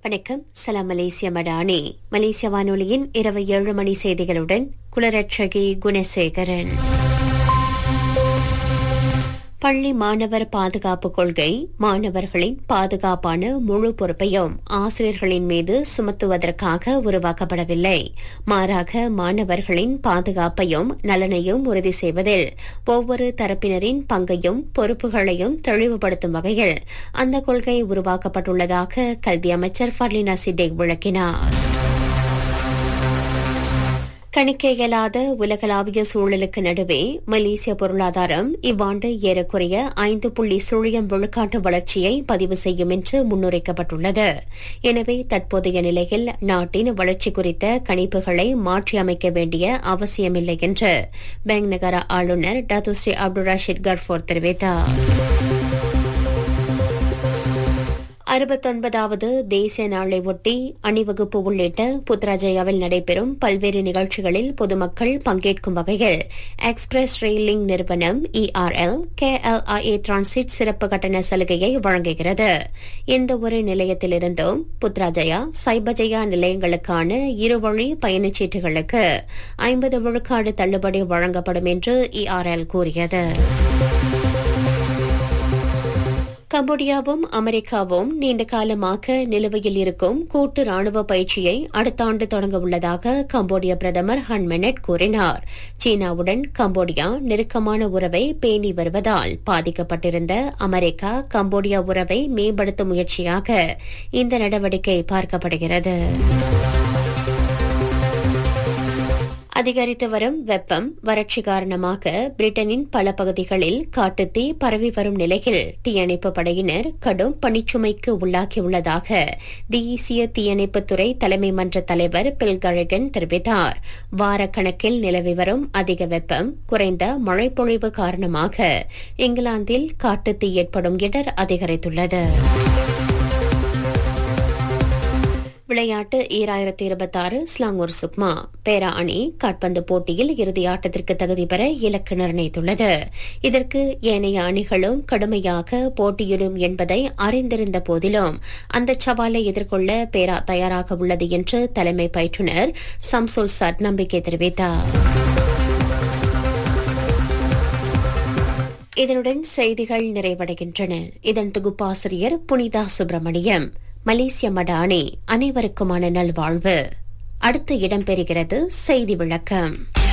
வணக்கம் சலாம் மலேசிய மடானி மலேசிய வானொலியின் இரவு ஏழு மணி செய்திகளுடன் குலரட்சகி குணசேகரன் பள்ளி மாணவர் பாதுகாப்பு கொள்கை மாணவர்களின் பாதுகாப்பான முழு பொறுப்பையும் ஆசிரியர்களின் மீது சுமத்துவதற்காக உருவாக்கப்படவில்லை மாறாக மாணவர்களின் பாதுகாப்பையும் நலனையும் உறுதி செய்வதில் ஒவ்வொரு தரப்பினரின் பங்கையும் பொறுப்புகளையும் தெளிவுபடுத்தும் வகையில் அந்த கொள்கை உருவாக்கப்பட்டுள்ளதாக கல்வி அமைச்சர் ஃபர்லினா சிடேக் விளக்கினார் கணிக்க இயலாத உலகளாவிய சூழலுக்கு நடுவே மலேசிய பொருளாதாரம் இவ்வாண்டு ஏறக்குறைய ஐந்து புள்ளி சுழியம் விழுக்காட்டு வளர்ச்சியை பதிவு செய்யும் என்று முன்னுரைக்கப்பட்டுள்ளது எனவே தற்போதைய நிலையில் நாட்டின் வளர்ச்சி குறித்த கணிப்புகளை மாற்றியமைக்க வேண்டிய அவசியமில்லை என்று பேங்க் நகர ஆளுநர் டாத்துஸ்ரீ அப்துல் ரஷீத் கர்ஃபோர் தெரிவித்தார் அறுபத்தொன்பதாவது தேசிய நாளை ஒட்டி அணிவகுப்பு உள்ளிட்ட புத்ராஜயாவில் நடைபெறும் பல்வேறு நிகழ்ச்சிகளில் பொதுமக்கள் பங்கேற்கும் வகையில் எக்ஸ்பிரஸ் ரெயிலிங் நிறுவனம் இஆர்எல் கேஎல்ஐஏ டிரான்சிட் சிறப்பு கட்டண சலுகையை வழங்குகிறது எந்த ஒரு நிலையத்திலிருந்தும் புத்ராஜயா சைபஜயா நிலையங்களுக்கான இருவழி பயணச்சீட்டுகளுக்கு ஐம்பது விழுக்காடு தள்ளுபடி வழங்கப்படும் என்று இஆர்எல் கூறியது கம்போடியாவும் அமெரிக்காவும் நீண்ட காலமாக நிலுவையில் இருக்கும் கூட்டு ராணுவ பயிற்சியை அடுத்த ஆண்டு தொடங்க உள்ளதாக கம்போடிய பிரதமர் ஹன்மெனட் கூறினார் சீனாவுடன் கம்போடியா நெருக்கமான உறவை பேணி வருவதால் பாதிக்கப்பட்டிருந்த அமெரிக்கா கம்போடியா உறவை மேம்படுத்தும் முயற்சியாக இந்த நடவடிக்கை பார்க்கப்படுகிறது அதிகரித்து வரும் வெப்பம் வறட்சி காரணமாக பிரிட்டனின் பல பகுதிகளில் காட்டுத்தீ பரவி வரும் நிலையில் தீயணைப்பு படையினர் கடும் பணிச்சுமைக்கு உள்ளாகியுள்ளதாக தேசிய தீயணைப்புத்துறை தலைமை மன்ற தலைவர் பில்கழகன் தெரிவித்தார் வாரக்கணக்கில் நிலவி வரும் அதிக வெப்பம் குறைந்த மழைப்பொழிவு காரணமாக இங்கிலாந்தில் காட்டுத்தீ ஏற்படும் இடர் அதிகரித்துள்ளது விளையாட்டு ஈராயிரத்தி இருபத்தி ஆறு ஸ்லாங்கூர் சுக்மா பேரா அணி காட்பந்து போட்டியில் இறுதி ஆட்டத்திற்கு தகுதி பெற இலக்கு நிர்ணயித்துள்ளது இதற்கு ஏனைய அணிகளும் கடுமையாக போட்டியிடும் என்பதை அறிந்திருந்த போதிலும் அந்த சவாலை எதிர்கொள்ள பேரா தயாராக உள்ளது என்று தலைமை பயிற்றுநர் சம்சுல் சட் நம்பிக்கை தெரிவித்தார் இதனுடன் செய்திகள் நிறைவடைகின்றன இதன் தொகுப்பாசிரியர் புனிதா சுப்பிரமணியம் மலேசிய மடானி அனைவருக்குமான நல்வாழ்வு அடுத்து இடம்பெறுகிறது செய்தி விளக்கம்